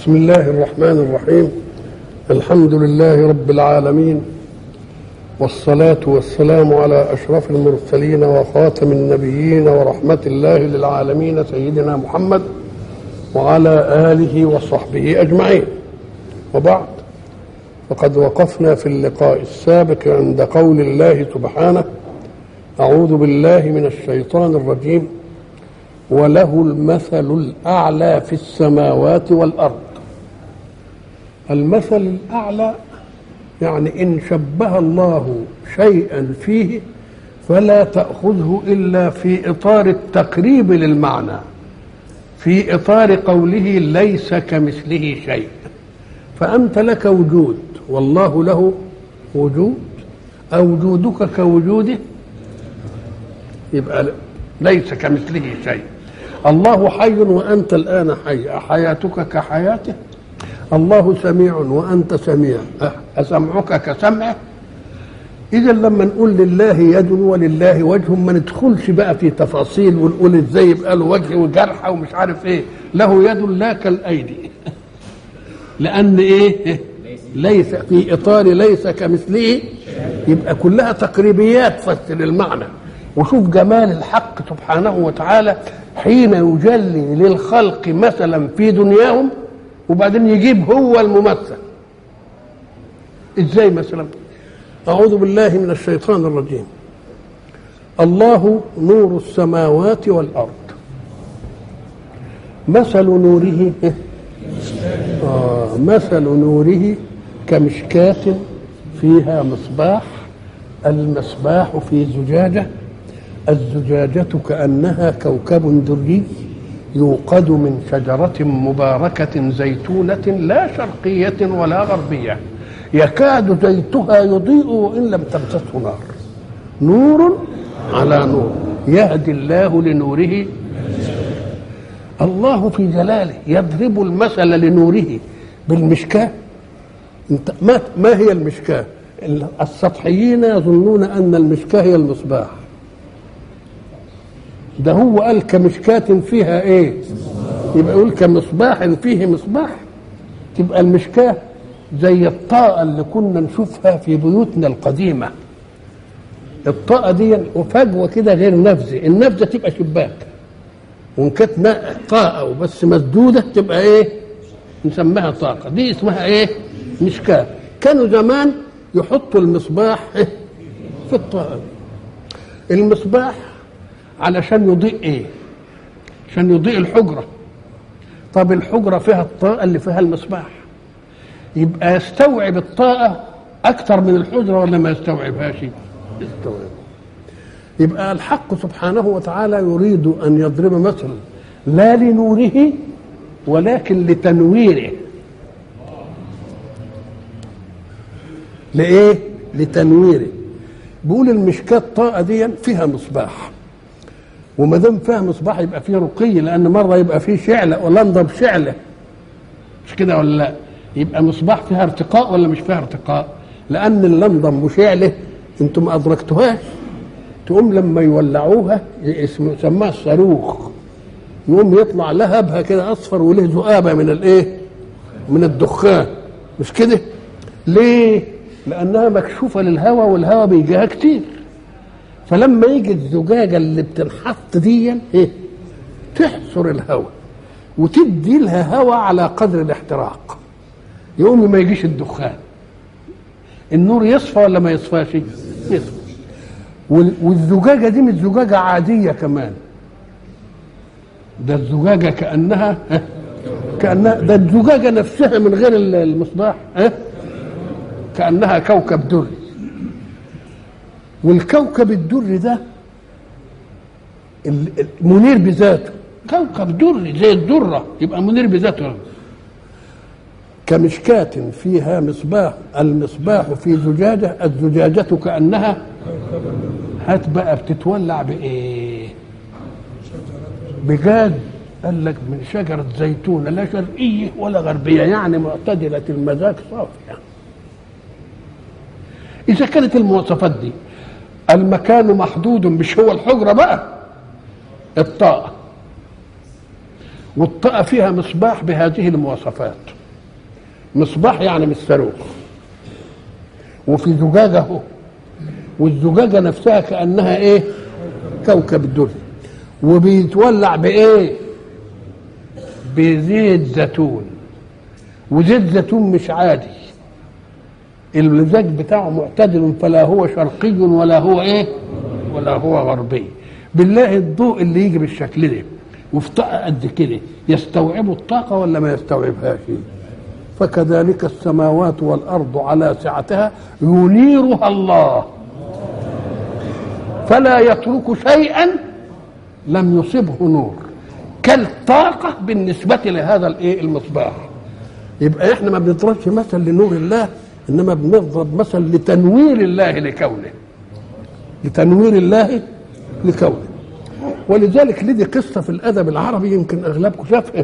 بسم الله الرحمن الرحيم الحمد لله رب العالمين والصلاة والسلام على أشرف المرسلين وخاتم النبيين ورحمة الله للعالمين سيدنا محمد وعلى آله وصحبه أجمعين وبعد فقد وقفنا في اللقاء السابق عند قول الله سبحانه أعوذ بالله من الشيطان الرجيم وله المثل الأعلى في السماوات والأرض المثل الأعلى يعني إن شبه الله شيئا فيه فلا تأخذه إلا في إطار التقريب للمعنى في إطار قوله ليس كمثله شيء فأنت لك وجود والله له وجود أو وجودك كوجوده يبقى ليس كمثله شيء الله حي وأنت الآن حي أحياتك كحياته الله سميع وأنت سميع أسمعك كسمعه إذا لما نقول لله يد ولله وجه ما ندخلش بقى في تفاصيل ونقول ازاي يبقى له وجه وجرحه ومش عارف ايه له يد لا كالايدي لان ايه ليس في اطار ليس كمثله يبقى كلها تقريبيات فسر المعنى وشوف جمال الحق سبحانه وتعالى حين يجلي للخلق مثلا في دنياهم وبعدين يجيب هو الممثل ازاي مثلا اعوذ بالله من الشيطان الرجيم الله نور السماوات والارض مثل نوره آه مثل نوره كمشكاة فيها مصباح المصباح في زجاجة الزجاجة كأنها كوكب دري يوقد من شجرة مباركة زيتونة لا شرقية ولا غربية يكاد زيتها يضيء وإن لم تمسسه نار نور على نور يهدي الله لنوره الله في جلاله يضرب المثل لنوره بالمشكاة انت ما, ما هي المشكاة السطحيين يظنون أن المشكاة هي المصباح ده هو قال كمشكاة فيها ايه يبقى يقول كمصباح فيه مصباح تبقى المشكاة زي الطاقة اللي كنا نشوفها في بيوتنا القديمة الطاقة دي وفجوة كده غير نفذة النفذة تبقى شباك وإن كانت طاقة وبس مسدودة تبقى إيه نسميها طاقة دي اسمها إيه مشكاة كانوا زمان يحطوا المصباح إيه؟ في الطاقة المصباح علشان يضيء ايه عشان يضيء الحجره طب الحجره فيها الطاقه اللي فيها المصباح يبقى يستوعب الطاقه اكثر من الحجره ولا ما يستوعبهاش يستوعب يبقى الحق سبحانه وتعالى يريد ان يضرب مثلا لا لنوره ولكن لتنويره لايه لتنويره بيقول المشكاه الطاقه دي فيها مصباح وما دام فيها مصباح يبقى فيه رقي لان مره يبقى فيه شعله ولنضه بشعله مش كده ولا لا يبقى مصباح فيها ارتقاء ولا مش فيها ارتقاء لان اللنضه بشعله انتم ما ادركتوهاش تقوم لما يولعوها يسموها الصاروخ يقوم يطلع لهبها كده اصفر وله ذؤابه من الايه من الدخان مش كده ليه لانها مكشوفه للهواء والهواء بيجيها كتير فلما يجي الزجاجة اللي بتنحط دي ايه تحصر الهواء وتدي لها هواء على قدر الاحتراق يقوم ما يجيش الدخان النور يصفى ولا ما يصفاش يصفى والزجاجة دي مش زجاجة عادية كمان ده الزجاجة كأنها كأنها ده الزجاجة نفسها من غير المصباح كأنها كوكب دري والكوكب الدري ده منير بذاته كوكب دري زي الدرة يبقى منير بذاته كمشكاة فيها مصباح المصباح في زجاجة الزجاجة كأنها هات بقى بتتولع بإيه بجاد قال لك من شجرة زيتونة لا شرقية ولا غربية يعني معتدلة المزاج صافية إذا كانت المواصفات دي المكان محدود مش هو الحجره بقى الطاقه والطاقه فيها مصباح بهذه المواصفات مصباح يعني مش صاروخ وفي زجاجة اهو والزجاجة نفسها كأنها ايه كوكب دري وبيتولع بايه بزيت زيتون وزيت زيتون مش عادي المزاج بتاعه معتدل فلا هو شرقي ولا هو ايه ولا هو غربي بالله الضوء اللي يجي بالشكل ده وفي طاقه قد كده يستوعب الطاقه ولا ما يستوعبهاش فكذلك السماوات والارض على سعتها ينيرها الله فلا يترك شيئا لم يصبه نور كالطاقه بالنسبه لهذا الايه المصباح يبقى احنا ما بنضربش مثل لنور الله انما بنضرب مثل لتنوير الله لكونه لتنوير الله لكونه ولذلك لدي قصة في الأدب العربي يمكن أغلبكم شافها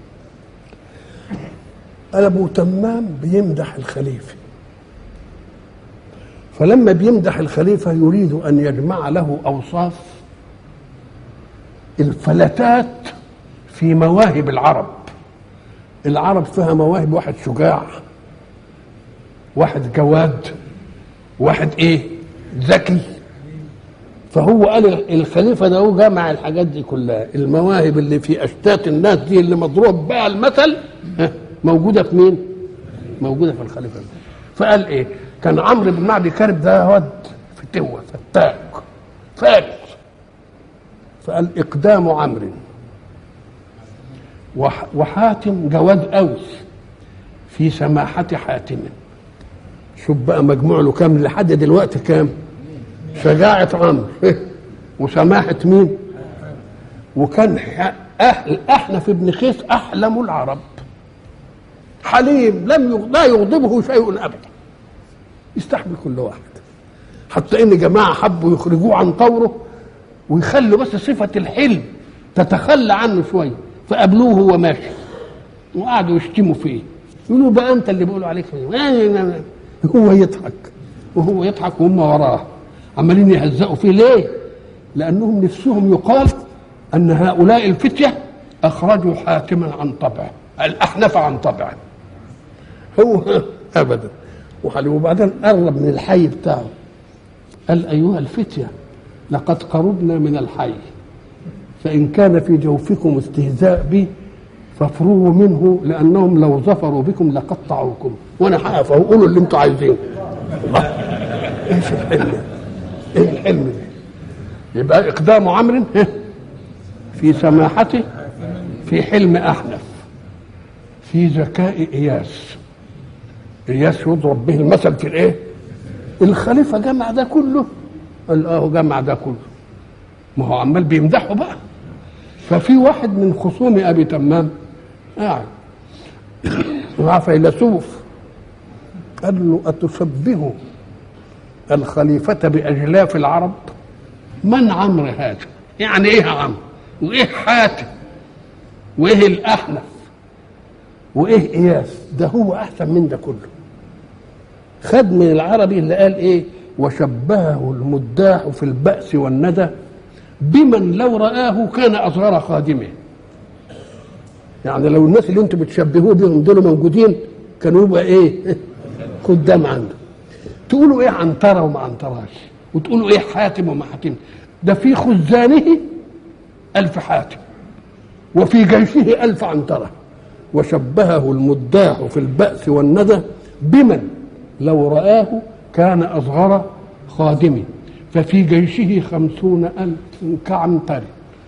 أبو تمام بيمدح الخليفة فلما بيمدح الخليفة يريد أن يجمع له أوصاف الفلتات في مواهب العرب العرب فيها مواهب واحد شجاع واحد جواد واحد ايه ذكي فهو قال الخليفة ده هو جمع الحاجات دي كلها المواهب اللي في أشتات الناس دي اللي مضروب بها المثل موجودة في مين موجودة في الخليفة ده فقال ايه كان عمرو بن معدي كارب ده ود فتوة فتاك فارس فقال إقدام عمرو وحاتم جواد أوس في سماحة حاتم شوف بقى مجموع له كام لحد دلوقتي كام شجاعة عمرو وسماحة مين وكان أهل أحنف بن خيس أحلم العرب حليم لم لا يغضبه شيء أبدا يستحمل كل واحد حتى إن جماعة حبوا يخرجوه عن طوره ويخلوا بس صفة الحلم تتخلى عنه شوية فقابلوه وهو ماشي وقعدوا يشتموا فيه يقولوا بقى أنت اللي بيقولوا عليك هو يضحك وهو يضحك وهم وراه عمالين يهزقوا فيه ليه؟ لأنهم نفسهم يقال أن هؤلاء الفتية أخرجوا حاتما عن طبعه الأحنف عن طبعه هو أبدا وبعدين قرب من الحي بتاعه قال أيها الفتية لقد قربنا من الحي فإن كان في جوفكم استهزاء بي فافرغوا منه لأنهم لو ظفروا بكم لقطعوكم وأنا هقف وقولوا اللي أنتوا عايزينه الله ايش الحلم ايه الحلم ده يبقى اقدام عمرو في سماحته في حلم احنف في ذكاء اياس اياس يضرب به المثل في الايه الخليفه جمع ده كله قال اه جمع ده كله ما هو عمال بيمدحه بقى ففي واحد من خصوم ابي تمام قاعد مع فيلسوف قال له أتشبه الخليفة بأجلاف العرب من عمرو هذا يعني ايه عمرو وايه حاتم وايه الاحنف وايه اياس ده هو احسن من ده كله خد من العربي اللي قال ايه وشبهه المداح في البأس والندى بمن لو رآه كان أصغر خادمه يعني لو الناس اللي انتم بتشبهوه بهم دول موجودين كانوا يبقى ايه خدام عنده تقولوا ايه عنتره وما عنتراش وتقولوا ايه حاتم وما حاتم ده في خزانه ألف حاتم وفي جيشه ألف عنترة وشبهه المداح في البأس والندى بمن لو رآه كان أصغر خادم ففي جيشه خمسون ألف كعنتر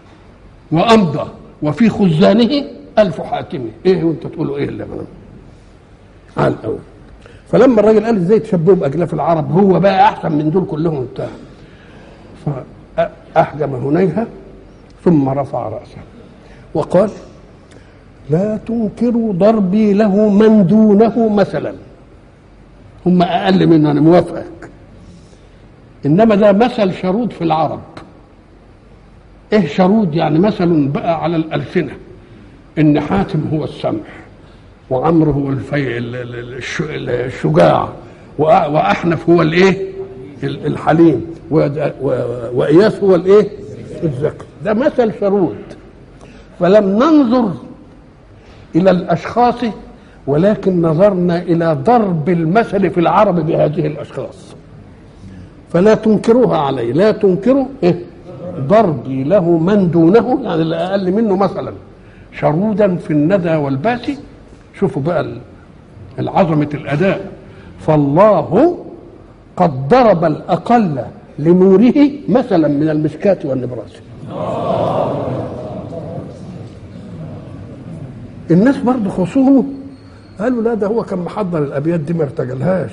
وأمضى وفي خزانه ألف حاتم إيه وأنت تقولوا إيه اللي أنا على الأول فلما الراجل قال ازاي تشبهوا باجلاف العرب هو بقى احسن من دول كلهم بتاع فاحجم هنيهه ثم رفع راسه وقال لا تنكروا ضربي له من دونه مثلا هم اقل منه انا موافقك انما ده مثل شرود في العرب ايه شرود يعني مثل بقى على الالسنه ان حاتم هو السمح وعمرو هو الفي الشجاع واحنف هو الايه الحليم واياس هو الايه الذكي ده مثل شرود فلم ننظر الى الاشخاص ولكن نظرنا الى ضرب المثل في العرب بهذه الاشخاص فلا تنكروها عليه لا تنكروا إيه؟ ضربي له من دونه يعني اللي اقل منه مثلا شرودا في الندى والباس شوفوا بقى العظمه الاداء فالله قد ضرب الاقل لنوره مثلا من المشكاة والنبراس الناس برضه خصومه قالوا لا ده هو كان محضر الابيات دي ما ارتجلهاش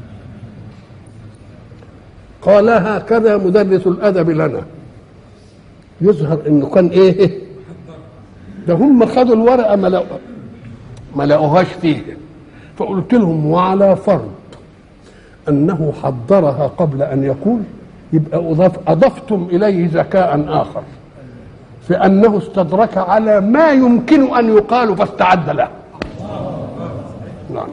قال هكذا مدرس الادب لنا يظهر انه كان ايه ده هم خدوا الورقه ما لقوا ما لقوهاش فيه فقلت لهم وعلى فرض انه حضرها قبل ان يقول يبقى أضاف اضفتم اليه ذكاء اخر في انه استدرك على ما يمكن ان يقال فاستعد له نعم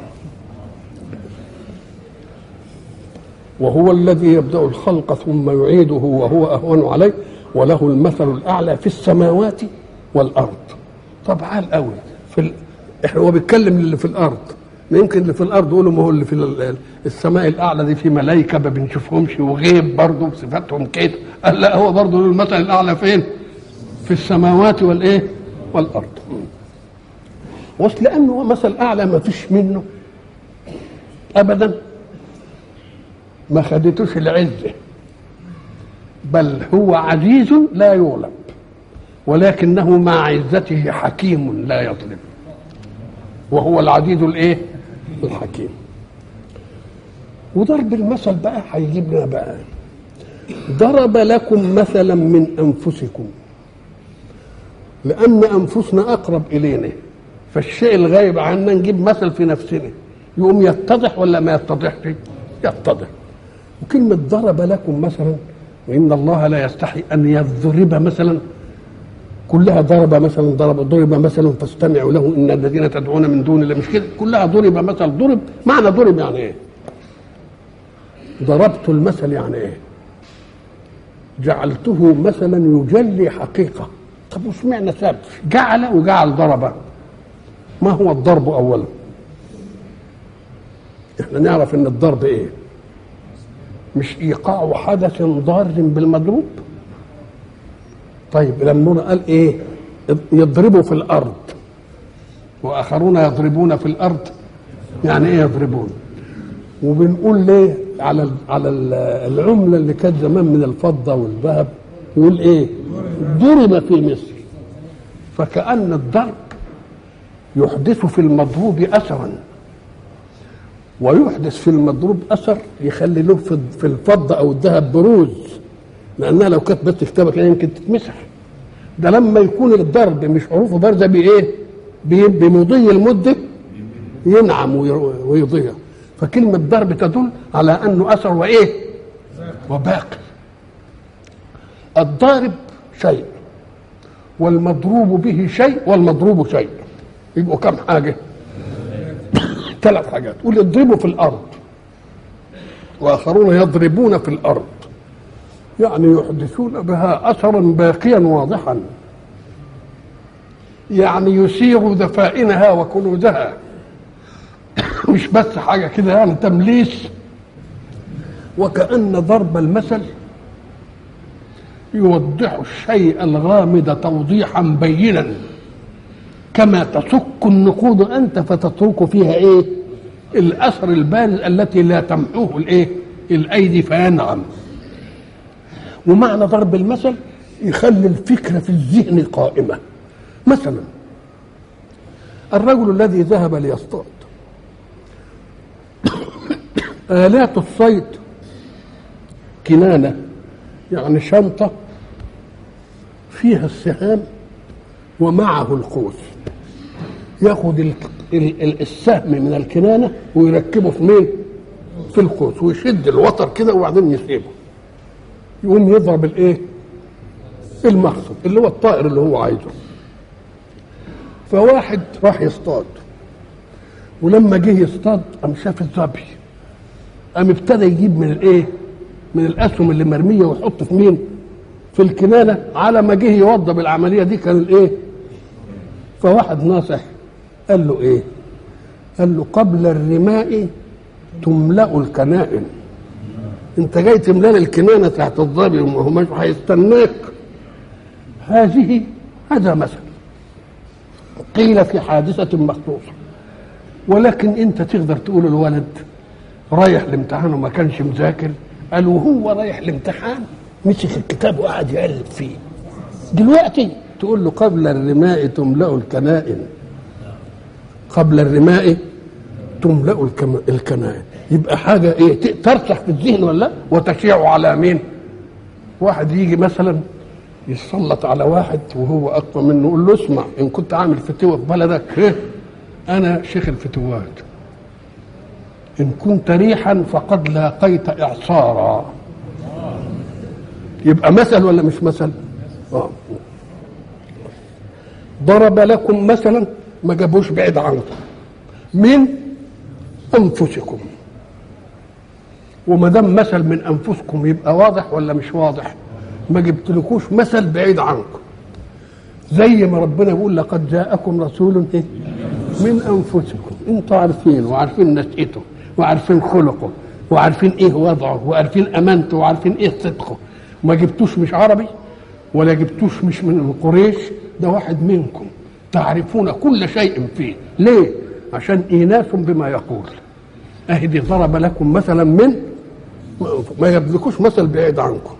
وهو الذي يبدا الخلق ثم يعيده وهو اهون عليه وله المثل الاعلى في السماوات والارض طبعا قوي في ال... احنا هو بيتكلم اللي في الارض ما يمكن اللي في الارض يقولوا ما هو اللي في السماء الاعلى دي في ملائكه ما بنشوفهمش وغيب برضه صفاتهم كده قال لا هو برضه له المثل الاعلى فين؟ في السماوات والايه؟ والارض وصل لانه مثل اعلى ما فيش منه ابدا ما خدتوش العزه بل هو عزيز لا يغلب ولكنه مع عزته حكيم لا يظلم وهو العزيز الايه الحكيم وضرب المثل بقى هيجيب لنا بقى ضرب لكم مثلا من انفسكم لان انفسنا اقرب الينا فالشيء الغايب عنا نجيب مثل في نفسنا يقوم يتضح ولا ما يتضحش يتضح وكلمة ضرب لكم مثلا وإن الله لا يستحي أن يضرب مثلا كلها ضرب مثلا ضرب ضرب مثلا فاستمعوا له ان الذين تدعون من دون الله مش كده كلها ضرب مثل ضرب معنى ضرب يعني ايه ضربت المثل يعني ايه جعلته مثلا يجلي حقيقه طب وش معنى ساب جعل وجعل ضرب ما هو الضرب اولا احنا نعرف ان الضرب ايه مش ايقاع حدث ضار بالمضروب طيب لما قال ايه يضربوا في الارض واخرون يضربون في الارض يعني ايه يضربون وبنقول ليه على على العمله اللي كانت زمان من الفضه والذهب يقول ايه ضرب في مصر فكأن الضرب يحدث في المضروب اثرا ويحدث في المضروب اثر يخلي له في الفضه او الذهب بروز لانها لو كانت بس كتابه كده يمكن تتمسح ده لما يكون الضرب مش حروفه بارزه بايه؟ بمضي المده ينعم ويضيع فكلمه ضرب تدل على انه اثر وايه؟ وباقي الضارب شيء والمضروب به شيء والمضروب شيء يبقوا كم حاجه؟ ثلاث حاجات قول اضربوا في الارض واخرون يضربون في الارض يعني يحدثون بها اثرا باقيا واضحا يعني يسيغ دفائنها وكنوزها مش بس حاجه كده يعني تمليس وكأن ضرب المثل يوضح الشيء الغامض توضيحا بينا كما تسك النقود انت فتترك فيها ايه الاثر البارز التي لا تمحوه الايه الايدي فينعم ومعنى ضرب المثل يخلي الفكرة في الذهن قائمة مثلا الرجل الذي ذهب ليصطاد آلات الصيد كنانة يعني شنطة فيها السهام ومعه القوس ياخد السهم من الكنانة ويركبه في مين؟ في القوس ويشد الوتر كده وبعدين يسيبه يقوم يضرب الايه المقصد اللي هو الطائر اللي هو عايزه فواحد راح يصطاد ولما جه يصطاد قام شاف الظبي قام ابتدى يجيب من الايه من الاسهم اللي مرميه ويحط في مين في الكنانه على ما جه يوضب العمليه دي كان الايه فواحد ناصح قال له ايه قال له قبل الرماء تملأ الكنائن انت جاي تملأ الكنانة تحت الظابي وما هو مش هيستناك هذه هذا مثل قيل في حادثة مخصوصة ولكن انت تقدر تقول الولد رايح الامتحان وما كانش مذاكر قال وهو رايح الامتحان مسك الكتاب وقعد يقلب فيه دلوقتي تقول له قبل الرماء تملأ الكنائن قبل الرماء تملأ الكم- الكنائن يبقى حاجة ايه ت- ترسخ في الذهن ولا لا؟ وتشيع على مين واحد يجي مثلا يسلط على واحد وهو اقوى منه يقول له اسمع ان كنت عامل فتوه في بلدك إيه؟ انا شيخ الفتوات ان كنت ريحا فقد لاقيت اعصارا يبقى مثل ولا مش مثل آه. ضرب لكم مثلا ما جابوش بعيد عنكم من انفسكم وما دام مثل من انفسكم يبقى واضح ولا مش واضح ما جبتلكوش مثل بعيد عنكم زي ما ربنا بيقول لقد جاءكم رسول إيه؟ من انفسكم انتوا عارفين وعارفين نشأته وعارفين خلقه وعارفين ايه وضعه وعارفين امانته وعارفين ايه صدقه ما جبتوش مش عربي ولا جبتوش مش من قريش ده واحد منكم تعرفون كل شيء فيه ليه عشان ايناس بما يقول اهدي ضرب لكم مثلا من ما يبلكوش مثل بعيد عنكم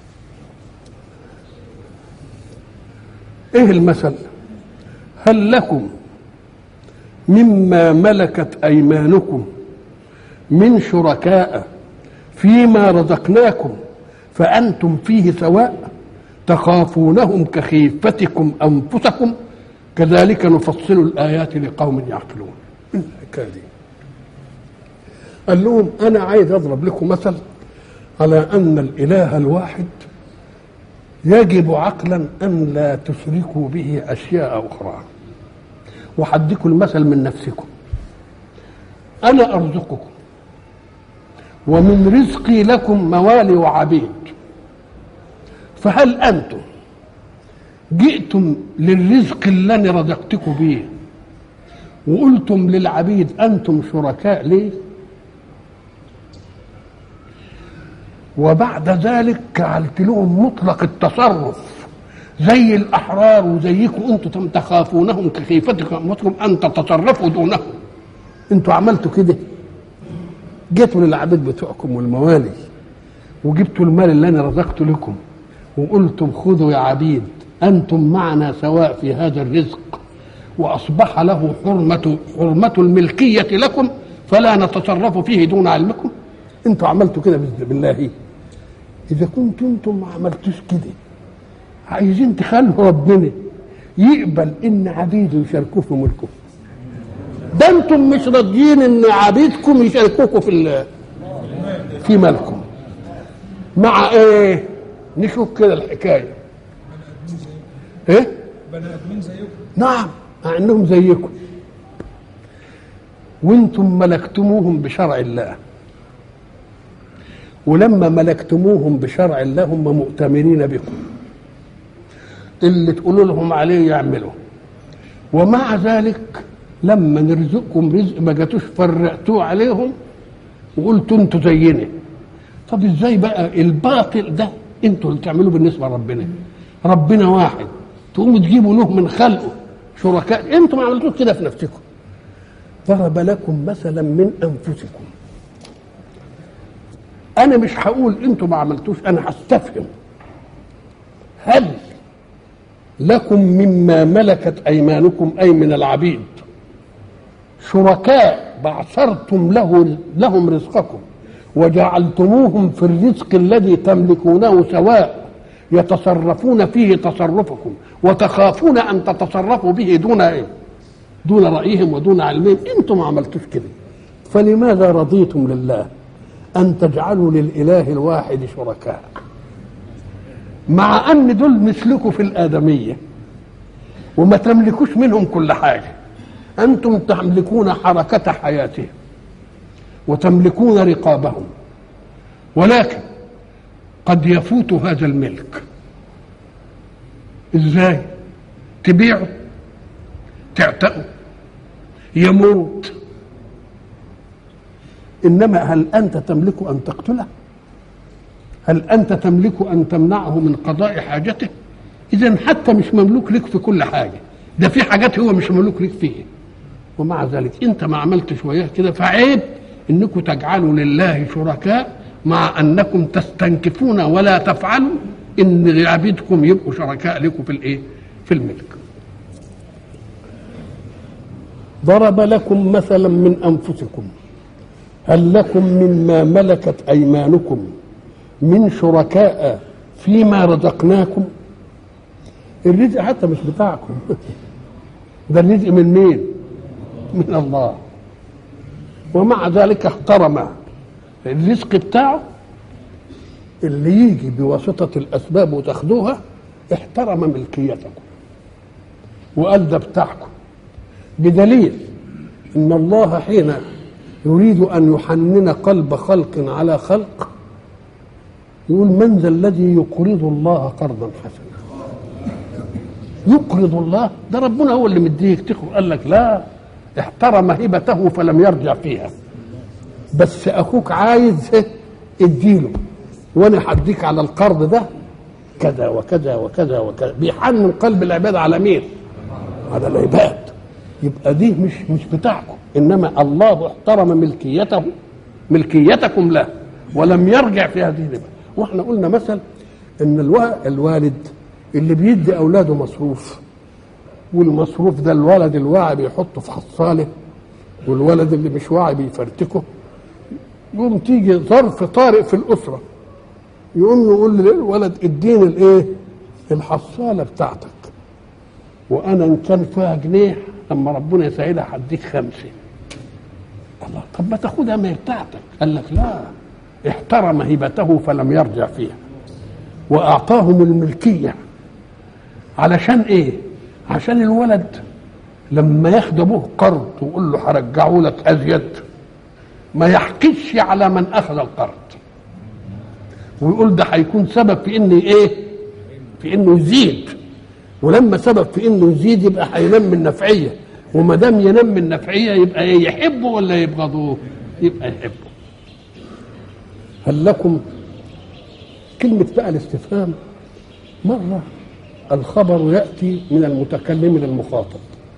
ايه المثل هل لكم مما ملكت ايمانكم من شركاء فيما رزقناكم فانتم فيه سواء تخافونهم كخيفتكم انفسكم كذلك نفصل الايات لقوم يعقلون الحكايه دي قال لهم انا عايز اضرب لكم مثل على ان الاله الواحد يجب عقلا ان لا تشركوا به اشياء اخرى وحدكم المثل من نفسكم انا ارزقكم ومن رزقي لكم موالي وعبيد فهل انتم جئتم للرزق الذي رزقتكم به وقلتم للعبيد انتم شركاء ليه وبعد ذلك جعلت لهم مطلق التصرف زي الاحرار وزيكم انتم تخافونهم كخيفتكم انفسكم ان تتصرفوا دونهم انتوا عملتوا كده جيتوا للعبيد بتوعكم والموالي وجبتوا المال اللي انا رزقته لكم وقلتم خذوا يا عبيد انتم معنا سواء في هذا الرزق واصبح له حرمه حرمه الملكيه لكم فلا نتصرف فيه دون علمكم انتوا عملتوا كده بالله اذا كنتوا انتم ما عملتوش كده عايزين تخلوا ربنا يقبل ان عبيده يشاركوه في ملكه ده انتم مش راضيين ان عبيدكم يشاركوكوا في ال- في مالكم مع ايه نشوف كده الحكايه ايه بني ادمين زيكم نعم مع انهم زيكم وانتم ملكتموهم بشرع الله ولما ملكتموهم بشرع الله هم مؤتمرين بكم اللي تقولوا لهم عليه يعملوا ومع ذلك لما نرزقكم رزق ما جاتوش فرقتوه عليهم وقلتوا انتوا زينا طب ازاي بقى الباطل ده انتوا اللي تعملوه بالنسبه لربنا ربنا واحد تقوموا تجيبوا له من خلقه شركاء انتوا ما عملتوش كده في نفسكم ضرب لكم مثلا من انفسكم انا مش هقول انتوا ما عملتوش انا هستفهم هل لكم مما ملكت ايمانكم اي من العبيد شركاء بعثرتم له لهم رزقكم وجعلتموهم في الرزق الذي تملكونه سواء يتصرفون فيه تصرفكم وتخافون ان تتصرفوا به دون ايه؟ دون رايهم ودون علمهم انتم ما عملتوش كده فلماذا رضيتم لله ان تجعلوا للاله الواحد شركاء مع ان دول مثلكم في الادميه وما تملكوش منهم كل حاجه انتم تملكون حركه حياتهم وتملكون رقابهم ولكن قد يفوت هذا الملك ازاي تبيعه تعتقه يموت انما هل انت تملك ان تقتله هل انت تملك ان تمنعه من قضاء حاجته اذا حتى مش مملوك لك في كل حاجه ده في حاجات هو مش مملوك لك فيها ومع ذلك انت ما عملتش وياه كده فعيب انكم تجعلوا لله شركاء مع انكم تستنكفون ولا تفعلوا ان عبيدكم يبقوا شركاء لكم في الايه في الملك ضرب لكم مثلا من انفسكم هل لكم مما ملكت ايمانكم من شركاء فيما رزقناكم الرزق حتى مش بتاعكم ده الرزق من مين من الله ومع ذلك احترم الرزق بتاعه اللي يجي بواسطة الأسباب وتاخدوها احترم ملكيتكم وقال ده بتاعكم بدليل ان الله حين يريد ان يحنن قلب خلق على خلق يقول من ذا الذي يقرض الله قرضا حسنا يقرض الله ده ربنا هو اللي مديك تخرج قال لك لا احترم هبته فلم يرجع فيها بس اخوك عايز اديله وانا هديك على القرض ده كذا وكذا وكذا وكذا بيحنن قلب العباد على مين على العباد يبقى دي مش مش بتاعكم انما الله احترم ملكيته ملكيتكم له ولم يرجع في هذه الربا واحنا قلنا مثل ان الوا- الوالد اللي بيدي اولاده مصروف والمصروف ده الولد الواعي بيحطه في حصاله والولد اللي مش واعي بيفرتكه يقوم تيجي ظرف طارئ في الاسره يقوم يقول للولد اديني الايه الحصاله بتاعتك وانا ان كان فيها جنيه اما ربنا يسعدها هديك خمسه الله طب ما تاخدها ما هي بتاعتك قال لك لا احترم هبته فلم يرجع فيها واعطاهم الملكيه علشان ايه عشان الولد لما ياخد ابوه قرض ويقول له هرجعه لك ازيد ما يحكيش على من اخذ القرض ويقول ده هيكون سبب في ان ايه في انه يزيد ولما سبب في انه يزيد يبقى هينمي النفعيه وما دام ينمي النفعيه يبقى ايه يحبه ولا يبغضوه يبقى يحبه هل لكم كلمة بقى الاستفهام مرة الخبر يأتي من المتكلم للمخاطب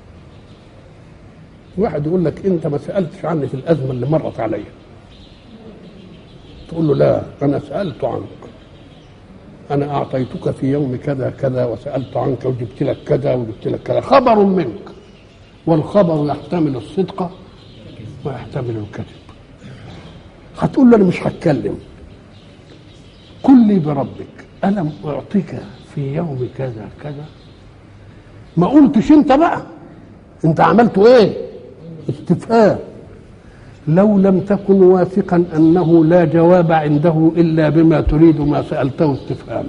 واحد يقول لك انت ما سألتش عني في الأزمة اللي مرت عليا تقول له لا أنا سألت عنك أنا أعطيتك في يوم كذا كذا وسألت عنك وجبت لك كذا وجبت لك كذا خبر منك والخبر يحتمل الصدق ويحتمل الكذب هتقول له أنا مش هتكلم قل لي بربك ألم أعطيك في يوم كذا كذا ما قلتش أنت بقى أنت عملته إيه استفهام لو لم تكن واثقا انه لا جواب عنده الا بما تريد ما سالته استفهاما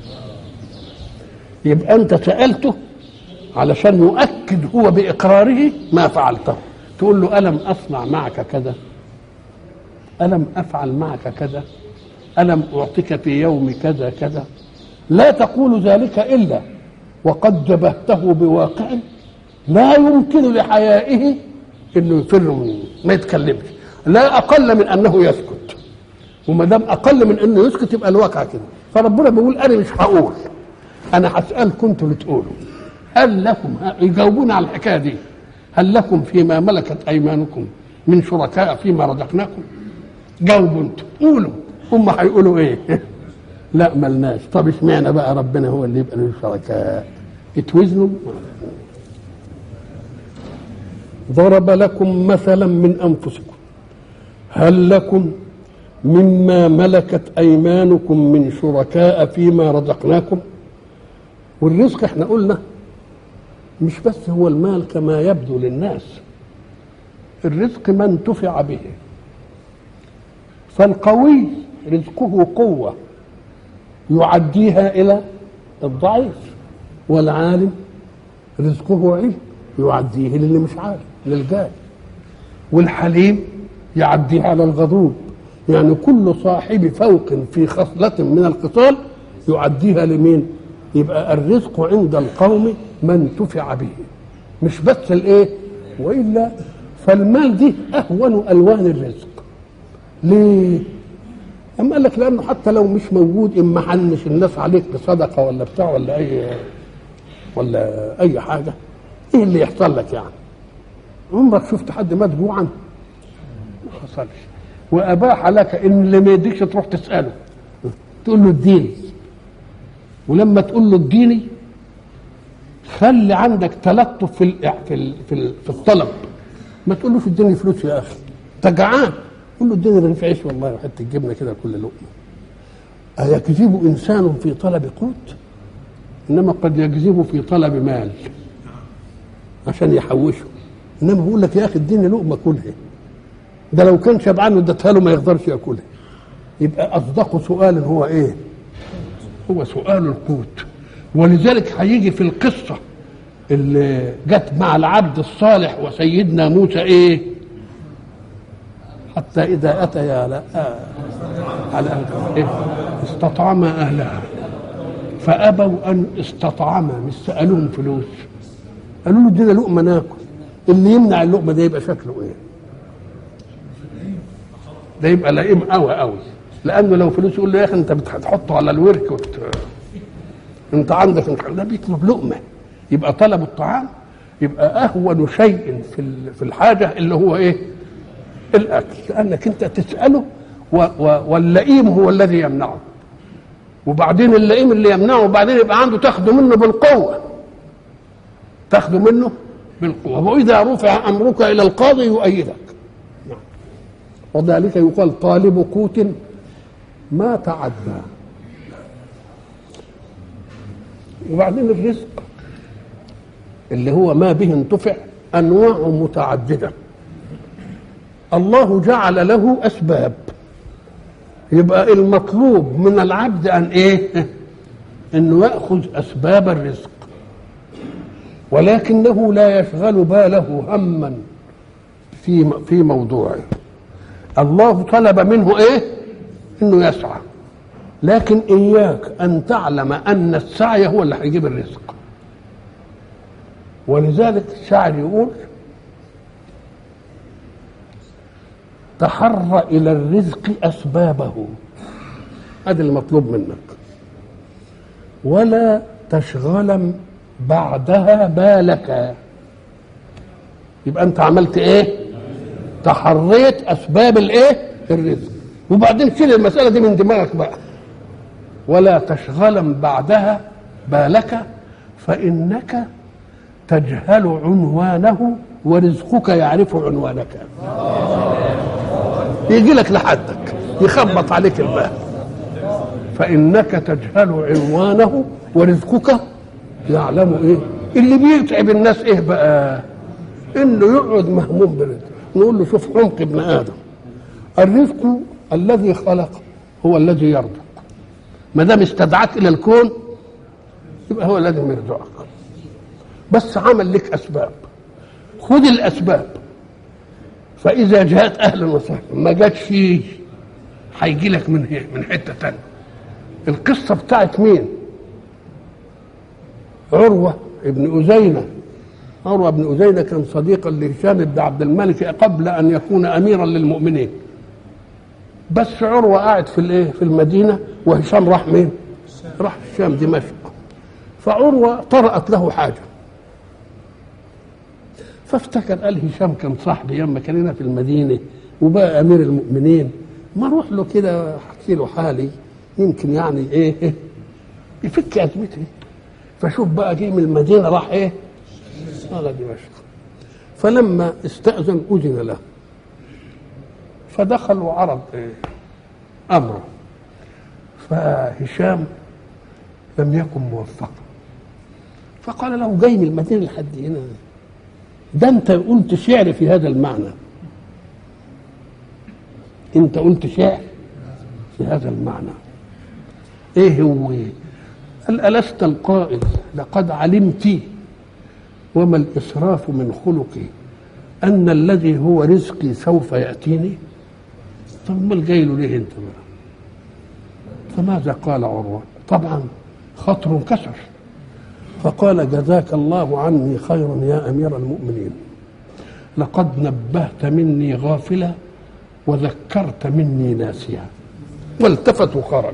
يبقى انت سالته علشان يؤكد هو باقراره ما فعلته تقول له الم اصنع معك كذا الم افعل معك كذا الم اعطيك في يوم كذا كذا لا تقول ذلك الا وقد جبهته بواقع لا يمكن لحيائه انه يفر من ما يتكلمش لا اقل من انه يسكت وما دام اقل من انه يسكت يبقى الواقع كده فربنا بيقول انا مش هقول انا هسالكم انتوا اللي تقولوا هل لكم يجاوبون على الحكايه دي هل لكم فيما ملكت ايمانكم من شركاء فيما رزقناكم جاوبوا انتوا قولوا هم هيقولوا ايه لا ملناش طب اشمعنى بقى ربنا هو اللي يبقى له شركاء اتوزنوا ضرب لكم مثلا من انفسكم هل لكم مما ملكت ايمانكم من شركاء فيما رزقناكم والرزق احنا قلنا مش بس هو المال كما يبدو للناس الرزق ما انتفع به فالقوي رزقه قوه يعديها الى الضعيف والعالم رزقه علم يعديه للي مش عارف للجاهل والحليم يعديها على الغضوب يعني كل صاحب فوق في خصلة من الخصال يعديها لمين يبقى الرزق عند القوم ما انتفع به مش بس الايه والا فالمال دي اهون الوان الرزق ليه؟ أما قال لك لأنه حتى لو مش موجود إما حنش الناس عليك بصدقة ولا بتاع ولا أي ولا أي حاجة إيه اللي يحصل لك يعني؟ عمرك شفت حد مات جوعا؟ ما حصلش وأباح لك إن اللي ما يديكش تروح تسأله تقول له اديني ولما تقول له اديني خلي عندك تلطف في ال في ال في, ال في الطلب ما تقولوش اديني فلوس يا اخي انت جعان قول له اديني رغيف عيش والله وحته جبنه كده كل لقمه أيكذب إنسان في طلب قوت إنما قد يكذب في طلب مال عشان يحوشه إنما بيقول لك يا أخي اديني لقمة كلها ده لو كان شبعان واديتها له ما يقدرش ياكلها يبقى أصدق سؤال هو إيه؟ هو سؤال القوت ولذلك هيجي في القصة اللي جت مع العبد الصالح وسيدنا موسى إيه؟ حتى إذا أتيا على آه على أهل إيه؟ استطعما أهلها فأبوا أن استطعما مش سألوهم فلوس قالوا له ادينا لقمة ناكل اللي يمنع اللقمة ده يبقى شكله إيه؟ ده يبقى لئيم قوي قوي لانه لو فلوس يقول له يا اخي انت بتحطه على الورك وت... انت عندك انت ده بيطلب لقمه يبقى طلب الطعام يبقى اهون شيء في في الحاجه اللي هو ايه؟ الاكل لانك انت تساله و... و... واللئيم هو الذي يمنعه وبعدين اللئيم اللي يمنعه وبعدين يبقى عنده تاخده منه بالقوه تاخده منه بالقوه واذا رفع امرك الى القاضي يؤيدك وذلك يقال طالب قوت ما تعدى وبعدين الرزق اللي هو ما به انتفع انواع متعدده الله جعل له اسباب يبقى المطلوب من العبد ان ايه انه ياخذ اسباب الرزق ولكنه لا يشغل باله هما في في موضوعه الله طلب منه ايه انه يسعى لكن اياك ان تعلم ان السعي هو اللي هيجيب الرزق ولذلك الشاعر يقول تحر الى الرزق اسبابه هذا المطلوب منك ولا تشغلا بعدها بالك يبقى انت عملت ايه تحريت اسباب الايه الرزق وبعدين شيل المساله دي من دماغك بقى ولا تشغلا بعدها بالك فانك تجهل عنوانه ورزقك يعرف عنوانك يجي لك لحدك يخبط عليك الباب فانك تجهل عنوانه ورزقك يعلم ايه اللي بيتعب الناس ايه بقى انه يقعد مهموم برزقه نقول له شوف عمق ابن ادم الرزق الذي خلق هو الذي يرزق ما دام استدعاك الى الكون يبقى هو الذي يرزقك بس عمل لك اسباب خذ الاسباب فاذا جاءت اهلا وسهلا ما جاتش فيه هيجي لك من هي من حته ثانيه القصه بتاعت مين عروه ابن أزينة عروة بن أزينة كان صديقا لهشام بن عبد الملك قبل أن يكون أميرا للمؤمنين بس عروة قاعد في الايه في المدينة وهشام راح مين راح الشام دمشق فعروة طرأت له حاجة فافتكر قال هشام كان صاحبي ياما كان هنا في المدينة وبقى أمير المؤمنين ما اروح له كده احكي له حالي يمكن يعني ايه, إيه يفك ازمتي فشوف بقى جه من المدينه راح ايه؟ على دمشق فلما استأذن أذن له فدخل وعرض إيه؟ أمره فهشام لم يكن موفقا فقال له جاي من المدينة لحد هنا ده أنت قلت شعر في هذا المعنى أنت قلت شعر في هذا المعنى إيه هو إيه؟ قال ألست القائل لقد علمت وما الإسراف من خلقي أن الذي هو رزقي سوف يأتيني طب ما جاي له ليه أنت بقى فماذا قال عروة طبعا خطر كسر فقال جزاك الله عني خيرا يا أمير المؤمنين لقد نبهت مني غافلة وذكرت مني ناسيا والتفت وخرج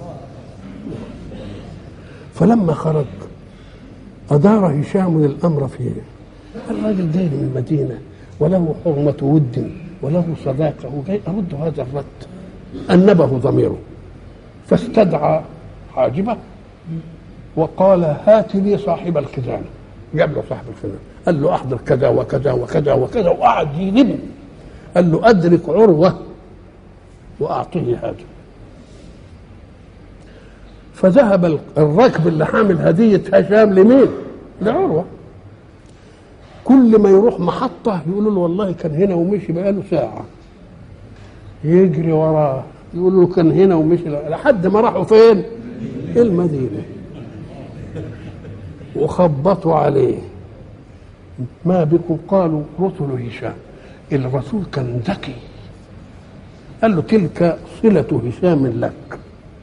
فلما خرج أدار هشام الأمر فيه الراجل جاي من المدينة وله حرمة ود وله صداقة وجاي أرد هذا الرد أنبه ضميره فاستدعى حاجبه وقال هات لي صاحب الخزانة جاب له صاحب الخزانة قال له أحضر كذا وكذا وكذا وكذا وقعد يلم قال له أدرك عروة وأعطيه هذا فذهب الركب اللي حامل هدية هشام لمين؟ لعروة كل ما يروح محطة يقولوا له والله كان هنا ومشي بقاله ساعة يجري وراه يقول له كان هنا ومشي لحد ما راحوا فين؟ المدينة وخبطوا عليه ما بكم قالوا رسل هشام الرسول كان ذكي قال له تلك صلة هشام لك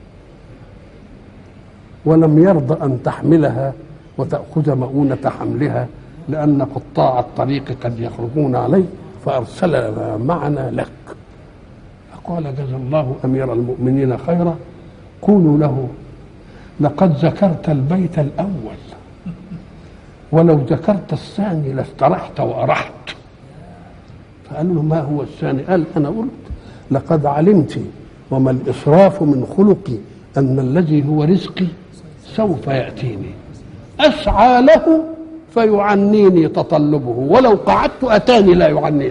ولم يرضى أن تحملها وتأخذ مؤونة حملها لأن قطاع الطريق قد يخرجون عليه فأرسل معنا لك فقال جزا الله أمير المؤمنين خيرا قولوا له لقد ذكرت البيت الأول ولو ذكرت الثاني لاسترحت وأرحت فقال له ما هو الثاني قال أنا قلت لقد علمت وما الإسراف من خلقي أن الذي هو رزقي سوف يأتيني أسعى له فيعنيني تطلبه ولو قعدت أتاني لا يعنيني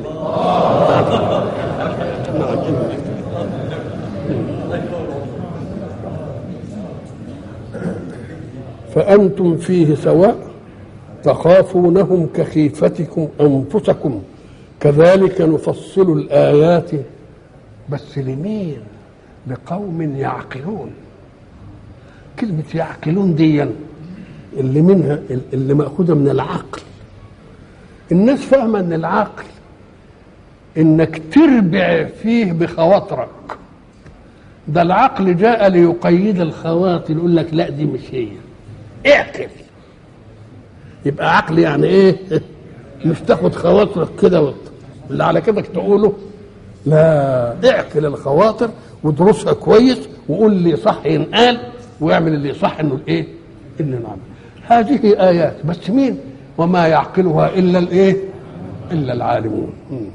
فأنتم فيه سواء تخافونهم كخيفتكم أنفسكم كذلك نفصل الآيات بس لمين لقوم يعقلون كلمة يعقلون دي اللي منها اللي مأخوذة من العقل الناس فاهمة ان العقل انك تربع فيه بخواطرك ده العقل جاء ليقيد الخواطر يقول لك لا دي مش هي اعقل يبقى عقل يعني ايه مش تاخد خواطرك كده اللي على كده تقوله لا اعقل الخواطر ودرسها كويس وقول اللي صح ينقال ويعمل اللي صح انه الايه انه نعمل هذه ايات بس مين وما يعقلها الا الايه الا العالمون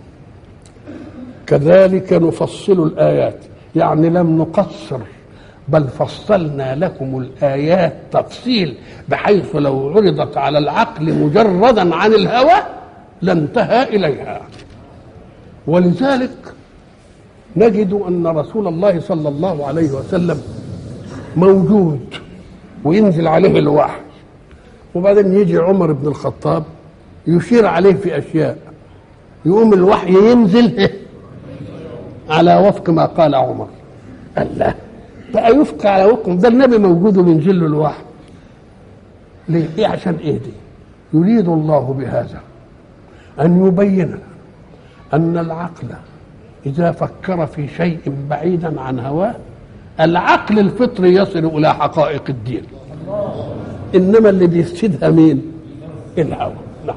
كذلك نفصل الايات يعني لم نقصر بل فصلنا لكم الايات تفصيل بحيث لو عرضت على العقل مجردا عن الهوى لانتهى اليها ولذلك نجد ان رسول الله صلى الله عليه وسلم موجود وينزل عليه الوحي وبعدين يجي عمر بن الخطاب يشير عليه في اشياء يقوم الوحي ينزل على وفق ما قال عمر الله بقى يفقى على وفق ده النبي موجود وينزل له الوحي ليه؟ ايه عشان ايه دي؟ يريد الله بهذا ان يبين ان العقل اذا فكر في شيء بعيدا عن هواه العقل الفطري يصل الى حقائق الدين انما اللي بيفسدها مين الهوى نعم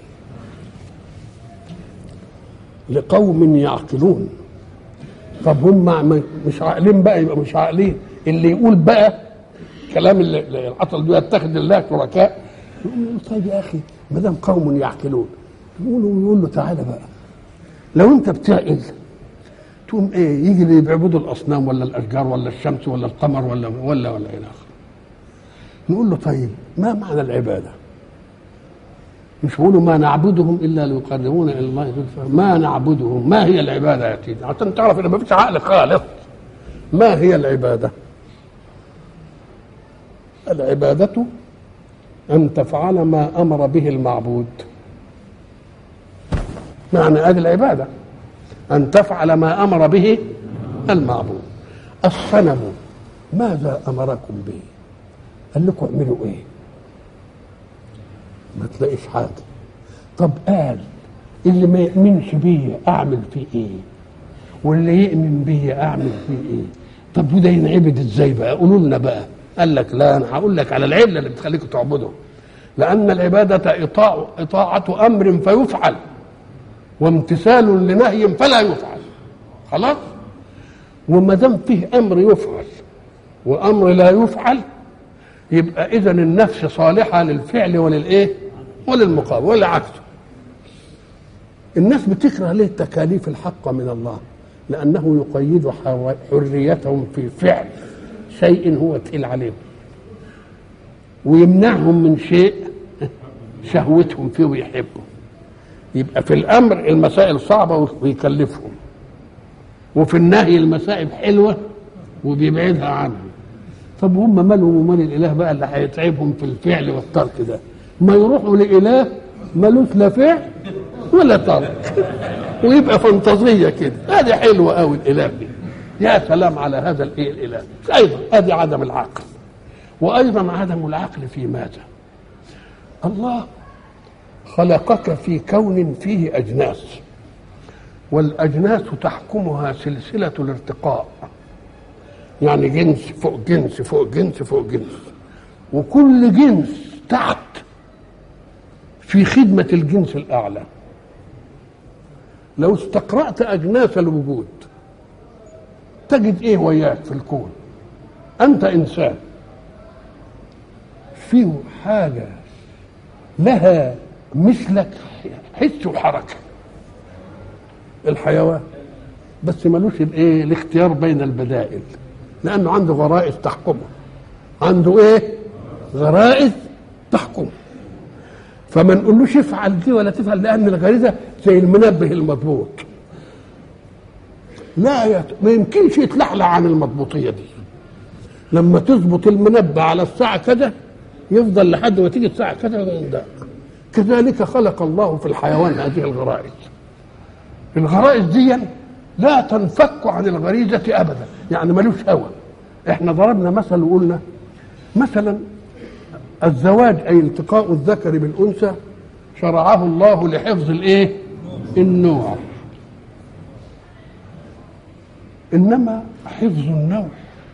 لقوم يعقلون طب هم مش عاقلين بقى يبقى مش عاقلين اللي يقول بقى كلام اللي العطل ده يتخذ الله شركاء يقول له طيب يا اخي ما دام قوم يعقلون يقولوا يقول له تعالى بقى لو انت بتعقل تقوم ايه يجي اللي بيعبدوا الاصنام ولا الاشجار ولا الشمس ولا القمر ولا ولا ولا الى اخره نقول له طيب ما معنى العباده مش يقولوا ما نعبدهم الا ليقربونا الى الله زلفى ما نعبدهم ما هي العباده يا سيدي عشان تعرف ان ما فيش عقل خالص ما هي العباده العباده ان تفعل ما امر به المعبود معنى هذه العباده ان تفعل ما امر به المعبود الصنم ماذا امركم به قال لكم اعملوا ايه ما تلاقيش حاجه طب قال اللي ما يؤمنش بيا اعمل فيه ايه واللي يؤمن بيا اعمل فيه ايه طب وده ينعبد ازاي بقى قولوا لنا بقى قال لك لا انا هقول لك على العله اللي بتخليكم تعبدوا لان العباده اطاع اطاعه امر فيفعل وامتثال لنهي فلا يفعل خلاص وما دام فيه امر يفعل وامر لا يفعل يبقى اذا النفس صالحه للفعل وللايه وللمقابل ولعكسه الناس بتكره ليه التكاليف الحقه من الله لانه يقيد حر- حريتهم في فعل شيء هو تقيل عليهم ويمنعهم من شيء شهوتهم فيه ويحبه يبقى في الامر المسائل صعبه ويكلفهم وفي النهي المسائل حلوه وبيبعدها عنهم طب هم مالهم ومال الاله بقى اللي هيتعبهم في الفعل والترك ده ما يروحوا لاله ملوش لا فعل ولا ترك ويبقى فانتازيه كده هذه حلوه قوي الاله دي يا سلام على هذا الايه الاله ايضا ادي عدم العقل وايضا عدم العقل في ماذا الله خلقك في كون فيه اجناس والاجناس تحكمها سلسله الارتقاء يعني جنس فوق جنس فوق جنس فوق جنس وكل جنس تحت في خدمة الجنس الأعلى لو استقرأت أجناس الوجود تجد إيه وياك في الكون أنت إنسان فيه حاجة لها مثلك حس وحركة الحيوان بس ملوش الايه الاختيار بين البدائل لانه عنده غرائز تحكمه عنده ايه غرائز تحكمه فما نقولوش افعل دي ولا تفعل لان الغريزه زي المنبه المضبوط لا يت... ما يمكنش يتلحلح عن المضبوطيه دي لما تظبط المنبه على الساعه كذا يفضل لحد ما تيجي الساعه كذا ويندق كذلك خلق الله في الحيوان هذه الغرائز الغرائز دي لا تنفك عن الغريزة أبدا يعني ملوش هوى احنا ضربنا مثل وقلنا مثلا الزواج أي التقاء الذكر بالأنثى شرعه الله لحفظ الايه النوع إنما حفظ النوع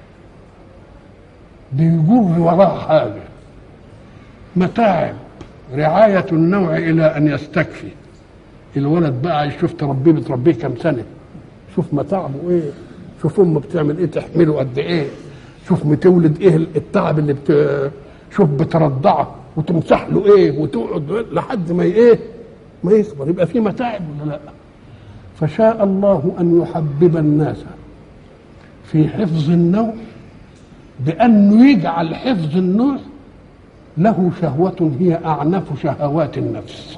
بيجر وراه حاجة متاعب رعاية النوع إلى أن يستكفي الولد بقى شوف تربيه بتربيه كام سنه شوف متاعبه ايه شوف امه بتعمل ايه تحمله قد ايه شوف بتولد ايه التعب اللي بت... شوف بترضعه وتمسح له ايه وتقعد لحد ما ايه ما يكبر يبقى في متاعب ولا لا فشاء الله ان يحبب الناس في حفظ النوع بانه يجعل حفظ النوع له شهوة هي أعنف شهوات النفس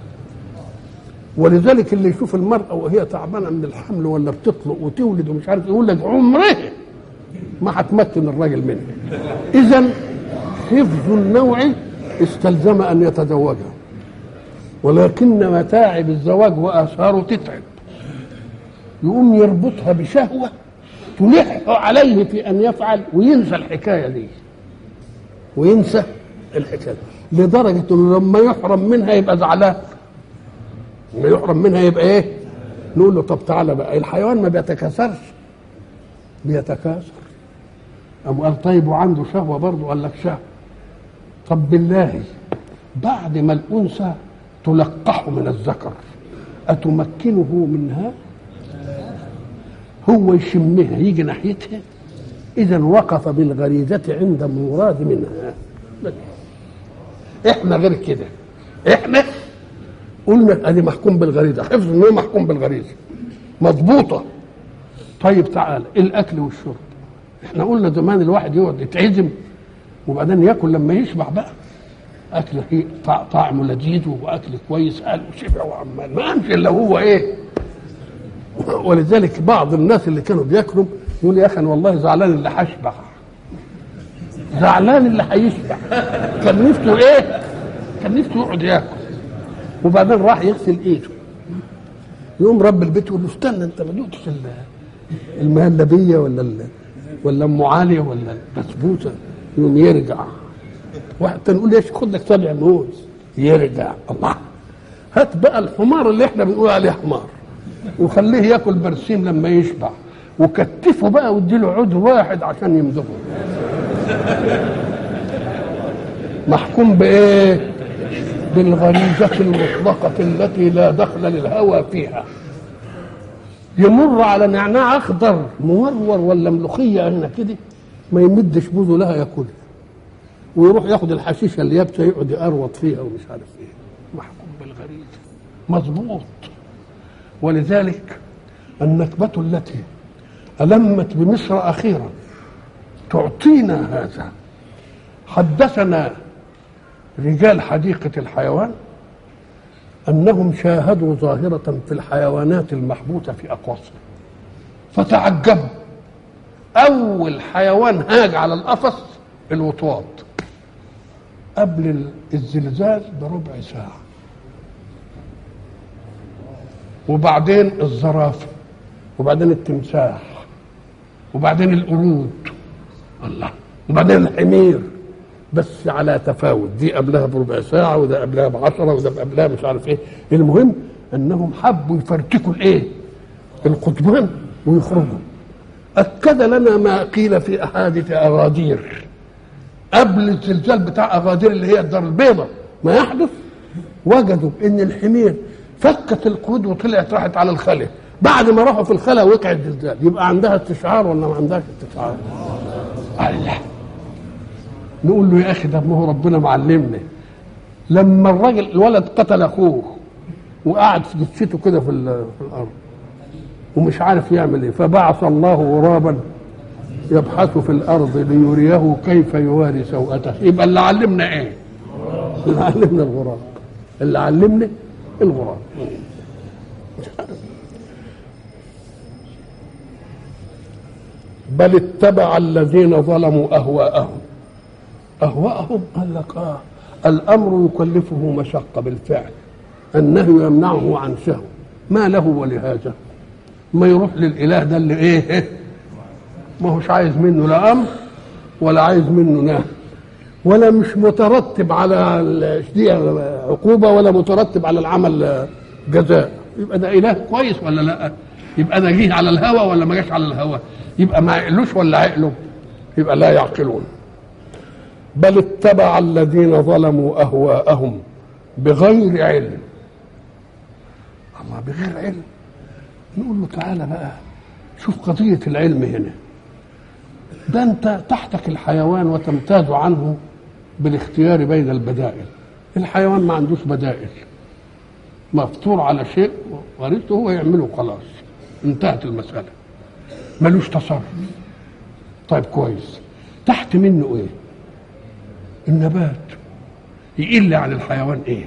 ولذلك اللي يشوف المرأة وهي تعبانة من الحمل ولا بتطلق وتولد ومش عارف يقول لك عمره ما هتمكن الراجل منه إذا حفظ النوع استلزم أن يتزوجها ولكن متاعب الزواج وآثاره تتعب يقوم يربطها بشهوة تلح عليه في أن يفعل وينسى الحكاية دي وينسى الحكاية لدرجة أنه لما يحرم منها يبقى زعلان لما يحرم منها يبقى ايه نقول له طب تعالى بقى الحيوان ما بيتكاثرش بيتكاثر أم قال طيب وعنده شهوة برضه قال لك شهوة طب بالله بعد ما الأنثى تلقح من الذكر أتمكنه منها هو يشمها يجي ناحيتها إذا وقف بالغريزة عند المراد منها احنا غير كده احنا قلنا ادي محكوم بالغريزه حفظ النوع محكوم بالغريزه مضبوطه طيب تعالى الاكل والشرب احنا قلنا زمان الواحد يقعد يتعزم وبعدين ياكل لما يشبع بقى اكل هي طعمه لذيذ واكل كويس قال وشبع وعمال ما قامش الا هو ايه ولذلك بعض الناس اللي كانوا بياكلوا يقول يا اخي انا والله زعلان اللي هشبع زعلان اللي هيشبع كان نفسه ايه كان نفسه يقعد ياكل وبعدين راح يغسل ايده يقوم رب البيت يقول له استنى انت ما دقتش المهلبيه ولا ال... ولا ام علي ولا البسبوسه يقوم يرجع واحد تاني يقول ليش خد لك سبع موز يرجع الله هات بقى الحمار اللي احنا بنقول عليه حمار وخليه ياكل برسيم لما يشبع وكتفه بقى واديله عود واحد عشان يمضغه محكوم بايه بالغريزة المطلقة التي لا دخل للهوى فيها يمر على نعناع اخضر مورور ولا ملوخيه هنا كده ما يمدش بوزه لها ياكلها ويروح ياخد الحشيشه اللي يابسه يقعد يقروط فيها ومش عارف ايه محكوم بالغريزه مظبوط ولذلك النكبة التي ألمت بمصر أخيرا تعطينا هذا حدثنا رجال حديقة الحيوان أنهم شاهدوا ظاهرة في الحيوانات المحبوسة في أقواصها فتعجبوا أول حيوان هاج على القفص الوطواط قبل الزلزال بربع ساعة وبعدين الزرافة وبعدين التمساح وبعدين القرود الله وبعدين الحمير بس على تفاوت دي قبلها بربع ساعة وده قبلها بعشرة وده قبلها مش عارف ايه المهم انهم حبوا يفرتكوا الايه القضبان ويخرجوا أكد لنا ما قيل في أحاديث أغادير قبل الزلزال بتاع أغادير اللي هي الدار البيضاء ما يحدث وجدوا إن الحمير فكت القيود وطلعت راحت على الخلا بعد ما راحوا في الخلا وقع الزلزال يبقى عندها استشعار ولا ما عندهاش استشعار؟ الله نقول له يا اخي ده ما هو ربنا معلمنا لما الراجل الولد قتل اخوه وقعد في جثته كده في, في الارض ومش عارف يعمل ايه فبعث الله غرابا يبحث في الارض ليريه كيف يواري سوءته يبقى اللي علمنا ايه؟ اللي علمنا الغراب اللي علمنا الغراب بل اتبع الذين ظلموا اهواءهم اهواءهم قال لك اه الامر يكلفه مشقه بالفعل النهي يمنعه عن شهوه ما له ولهذا ما يروح للاله ده اللي ايه ما هوش عايز منه لا امر ولا عايز منه نهي ولا مش مترتب على دي عقوبه ولا مترتب على العمل جزاء يبقى ده اله كويس ولا لا يبقى ده جه على الهوى ولا ما جاش على الهوى يبقى ما عقلوش ولا عقله يبقى لا يعقلون بل اتبع الذين ظلموا اهواءهم بغير علم الله بغير علم نقول له تعالى بقى شوف قضية العلم هنا ده انت تحتك الحيوان وتمتاز عنه بالاختيار بين البدائل الحيوان ما عندوش بدائل مفطور على شيء غريزته هو يعمله خلاص انتهت المسألة ملوش تصرف طيب كويس تحت منه ايه النبات يقل عن الحيوان ايه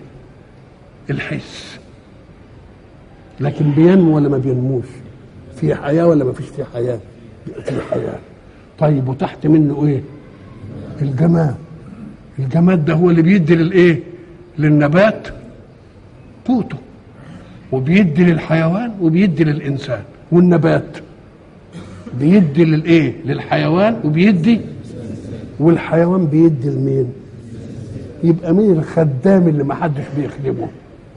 الحس لكن بينمو ولا ما بينموش في حياه ولا ما فيش في حياه في حياه طيب وتحت منه ايه الجماد الجماد ده هو اللي بيدي للايه للنبات قوته وبيدي للحيوان وبيدي للانسان والنبات بيدي للايه للحيوان وبيدي والحيوان بيدي لمين يبقى مين الخدام اللي ما حدش بيخدمه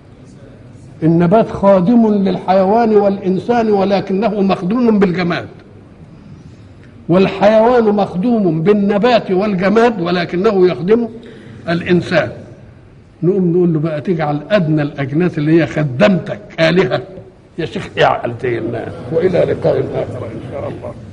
النبات خادم للحيوان والإنسان ولكنه مخدوم بالجماد والحيوان مخدوم بالنبات والجماد ولكنه يخدم الإنسان نقوم نقول له بقى تجعل أدنى الأجناس اللي هي خدمتك آلهة يا شيخ اعقل زي الناس وإلى لقاء آخر إن شاء الله